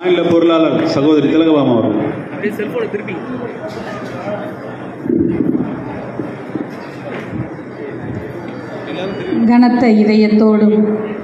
மாநில பொருளாளர் சகோதரி திலகபாமா அவர்கள் அப்படியே செல்போனை திருப்பி கனத்த இதயத்தோடும்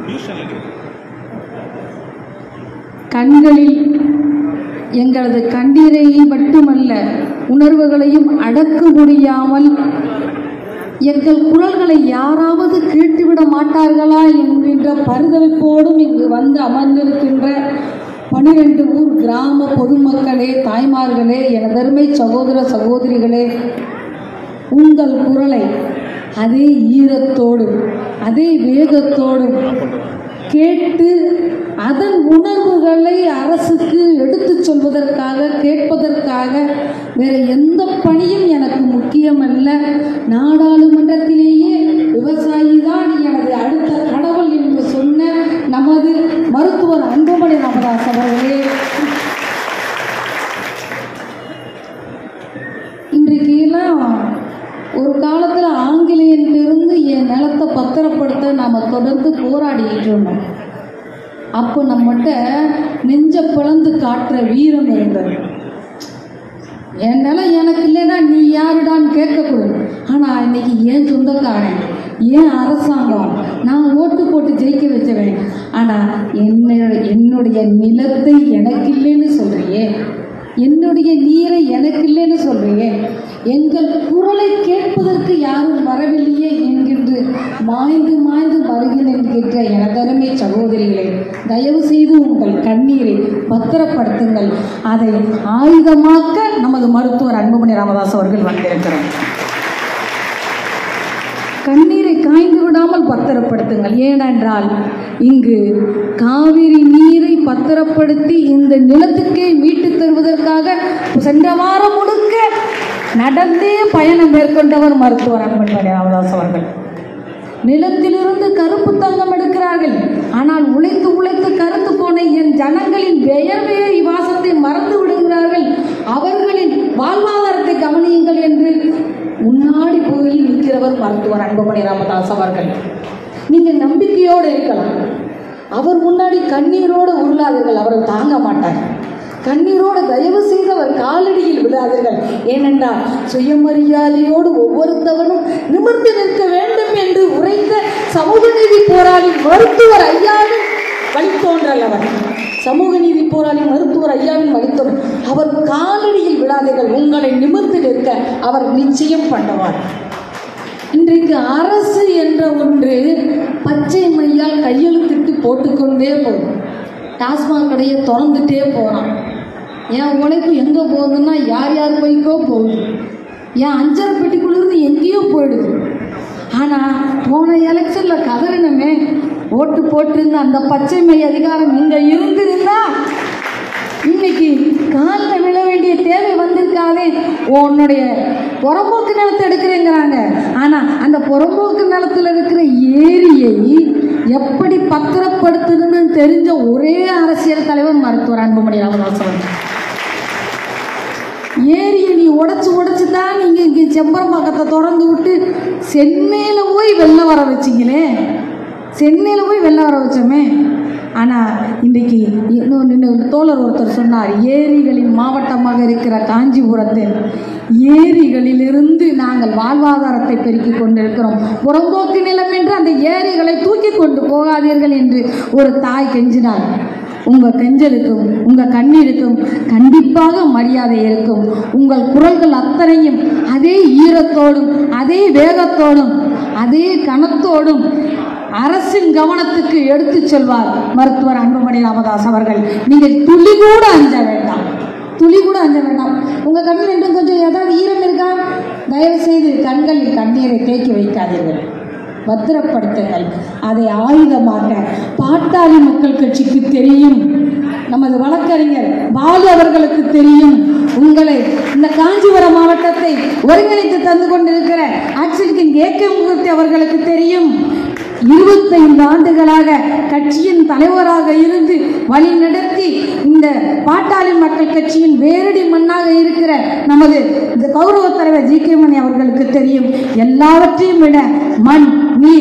கண்களில் எங்களது கண்ணீரை மட்டுமல்ல உணர்வுகளையும் அடக்க முடியாமல் எங்கள் குரல்களை யாராவது கேட்டுவிட மாட்டார்களா என்கின்ற பரிதவிப்போடும் இங்கு வந்து அமர்ந்திருக்கின்ற பனிரெண்டு ஊர் கிராம பொதுமக்களே தாய்மார்களே எனதருமை சகோதர சகோதரிகளே உங்கள் குரலை அதே ஈரத்தோடும் அதே வேகத்தோடும் கேட்டு அதன் உணர்வுகளை அரசுக்கு எடுத்துச் சொல்வதற்காக கேட்பதற்காக வேற எந்த பணியும் எனக்கு முக்கியமல்ல நாடாளுமன்றத்திலேயே விவசாயி தான் எனது அடுத்த கடவுள் என்று சொன்ன நமது மருத்துவர் அன்புமணி ராமதாஸ் அவர்களே இன்றைக்கு எல்லாம் ஒரு காலத்தில் ஆங்கிலேயர்கிட்டருந்து என் நிலத்தை பத்திரப்படுத்த நாம் தொடர்ந்து போராடிக்கிட்டு இருந்தோம் அப்போ நம்மகிட்ட நெஞ்ச பிளந்து காட்டுற வீரம் இருந்தது என் நிலம் எனக்கு இல்லைன்னா நீ யாருடான்னு கேட்கக்கூடாது ஆனால் இன்னைக்கு ஏன் சொந்தக்காரன் ஏன் அரசாங்கம் நான் ஓட்டு போட்டு ஜெயிக்க வச்சவன் ஆனால் என்ன என்னுடைய நிலத்தை எனக்கு இல்லைன்னு சொல்றியே என்னுடைய நீரை எனக்கு இல்லைன்னு சொல்றியே எங்கள் குரலை கேட்பதற்கு யாரும் வரவில்லையே என்கின்ற மாய்ந்து மாய்ந்து வருகிறேன் என்கின்ற எனதருமை சகோதரிகளே தயவு செய்து உங்கள் கண்ணீரை பத்திரப்படுத்துங்கள் அதை ஆயுதமாக்க நமது மருத்துவர் அன்புமணி ராமதாஸ் அவர்கள் வந்திருக்கிறார் கண்ணீரை காய்ந்து விடாமல் பத்திரப்படுத்துங்கள் ஏனென்றால் இங்கு காவிரி நீரை பத்திரப்படுத்தி இந்த நிலத்துக்கே மீட்டு தருவதற்காக சென்ற வாரம் முழுக்க நடந்தே பயணம் மேற்கொண்டவர் மருத்துவர் அன்பன்மணி ராமதாஸ் அவர்கள் நிலத்திலிருந்து கருப்பு தங்கம் எடுக்கிறார்கள் ஆனால் உழைத்து உழைத்து கருத்து போன என் ஜனங்களின் வியர்வை வாசத்தை மறந்து விடுகிறார்கள் அவர்களின் வாழ்வாதாரத்தை கவனியுங்கள் என்று முன்னாடி போய் நிற்கிறவர் மருத்துவர் அன்புமணி ராமதாஸ் அவர்கள் நீங்க நம்பிக்கையோடு இருக்கலாம் அவர் முன்னாடி கண்ணீரோடு உருளாதீர்கள் அவர் தாங்க மாட்டார் கண்ணீரோடு தயவு செய்து அவர் காலடியில் விடாதீர்கள் ஏனென்றால் சுயமரியாதையோடு ஒவ்வொருத்தவனும் நிமிர்ந்து நிற்க வேண்டும் என்று உரைத்த சமூக நீதி போராளி மருத்துவர் ஐயாவின் வழித்தோன்றல் அவர் சமூக நீதி போராளி மருத்துவர் ஐயாவின் வழித்தோன்றல் அவர் காலடியில் விடாதீர்கள் உங்களை நிமிர்ந்து நிற்க அவர் நிச்சயம் பண்ணுவார் இன்றைக்கு அரசு என்ற ஒன்று பச்சை மையால் கையெழுத்திட்டு போட்டுக்கொண்டே போகும் டாஸ்மாக் கடையை திறந்துட்டே போகிறான் என் உழைப்பு எங்கே போகுதுன்னா யார் யார் பைக்கோ போகுது என் அஞ்சரை பெட்டிக்குள்ளேருந்து எங்கேயோ போயிடுது ஆனால் போன எலெக்ஷனில் கதறினமே ஓட்டு போட்டிருந்த அந்த பச்சை மை அதிகாரம் இங்கே இருந்திருந்தா இன்னைக்கு காலில் விழ வேண்டிய தேவை வந்திருக்காதே உன்னுடைய புறம்போக்கு நிலத்தை எடுக்கிறேங்கிறாங்க ஆனால் அந்த புறம்போக்கு நிலத்தில் இருக்கிற ஏரியை எப்படி பத்திரப்படுத்துதுன்னு தெரிஞ்ச ஒரே அரசியல் தலைவர் மருத்துவர் அன்புமணி ராமதாஸ் அவர்கள் ஏரியை நீ உடச்சி உடச்சி தான் நீங்கள் இங்கே செம்பரம்பாக்கத்தை திறந்து விட்டு சென்னையில் போய் வெளில வர வச்சிங்களே சென்னையில் போய் வெளில வர வச்சோமே ஆனால் இன்றைக்கு இன்னொன்று இன்னொரு தோழர் ஒருத்தர் சொன்னார் ஏரிகளின் மாவட்டமாக இருக்கிற காஞ்சிபுரத்தில் ஏரிகளிலிருந்து நாங்கள் வாழ்வாதாரத்தை பெருக்கிக் கொண்டிருக்கிறோம் புறம்போக்கு நிலம் என்று அந்த ஏரிகளை தூக்கி கொண்டு போகாதீர்கள் என்று ஒரு தாய் கெஞ்சினார் உங்கள் கெஞ்சலுக்கும் உங்கள் கண்ணீருக்கும் கண்டிப்பாக மரியாதை இருக்கும் உங்கள் குரல்கள் அத்தனையும் அதே ஈரத்தோடும் அதே வேகத்தோடும் அதே கனத்தோடும் அரசின் கவனத்துக்கு எடுத்துச் செல்வார் மருத்துவர் அன்புமணி ராமதாஸ் அவர்கள் நீங்கள் துளி கூட அஞ்ச வேண்டாம் துளி கூட அஞ்ச வேண்டாம் உங்கள் கண்ணில் இன்னும் கொஞ்சம் ஏதாவது ஈரம் இருக்கா தயவு செய்து கண்களில் கண்ணீரை தேக்கி வைக்காதீர்கள் பத்திரப்படுத்துங்கள் அதை ஆயுதமாக பாட்டாளி மக்கள் கட்சிக்கு தெரியும் நமது வழக்கறிஞர் பாலு அவர்களுக்கு தெரியும் உங்களை இந்த காஞ்சிபுரம் மாவட்டத்தை ஒருங்கிணைத்து தந்து கொண்டிருக்கிற ஆக்சிலின் ஏகமூர்த்தி அவர்களுக்கு தெரியும் இருபத்தைந்து ஆண்டுகளாக கட்சியின் தலைவராக இருந்து வழி நடத்தி இந்த பாட்டாளி மக்கள் கட்சியின் வேரடி மண்ணாக இருக்கிற நமது இந்த கௌரவ தலைவர் ஜி கே மணி அவர்களுக்கு தெரியும் எல்லாவற்றையும் விட மண் நீர்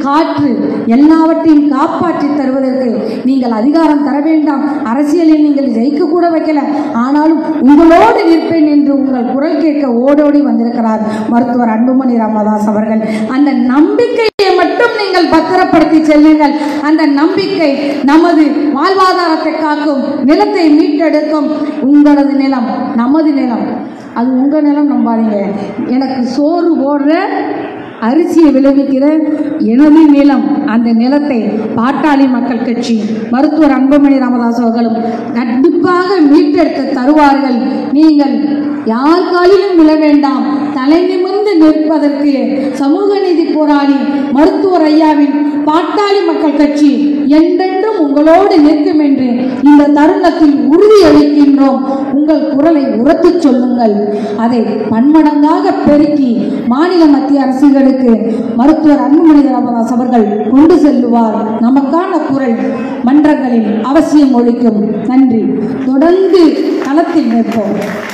காற்று எல்லாவற்றையும் காப்பாற்றி தருவதற்கு நீங்கள் அதிகாரம் தர வேண்டாம் அரசியலில் நீங்கள் ஜெயிக்க கூட வைக்கல ஆனாலும் உங்களோடு நிற்பேன் என்று உங்கள் குரல் கேட்க ஓடோடி வந்திருக்கிறார் மருத்துவர் அன்புமணி ராமதாஸ் அவர்கள் அந்த நம்பிக்கையை மட்டும் நீங்கள் பத்திரப்படுத்தி செல்லுங்கள் அந்த நம்பிக்கை நமது வாழ்வாதாரத்தை காக்கும் நிலத்தை மீட்டெடுக்கும் உங்களது நிலம் நமது நிலம் அது உங்கள் நிலம் நம்பாதீங்க எனக்கு சோறு போடுற அரிசியை விளைவிக்கிற எனது நிலம் அந்த நிலத்தை பாட்டாளி மக்கள் கட்சி மருத்துவர் அன்புமணி ராமதாஸ் அவர்களும் கண்டிப்பாக மீட்டெடுத்து தருவார்கள் நீங்கள் யார் காலிலும் விழ வேண்டாம் தலை நிமிர்ந்து நிற்பதற்கு சமூக நீதி போராளி மருத்துவர் ஐயாவின் பாட்டாளி மக்கள் கட்சி என்றென்றும் உங்களோடு நிற்கும் என்று இந்த தருணத்தில் உறுதியளிக்கின்றோம் உங்கள் குரலை உரத்துச் சொல்லுங்கள் அதை பன்மடங்காக பெருக்கி மாநில மத்திய அரசுகளுக்கு மருத்துவர் அன்புமணி ராமதாஸ் அவர்கள் கொண்டு செல்லுவார் நமக்கான குரல் மன்றங்களில் அவசியம் ஒழிக்கும் நன்றி தொடர்ந்து களத்தில் நிற்போம்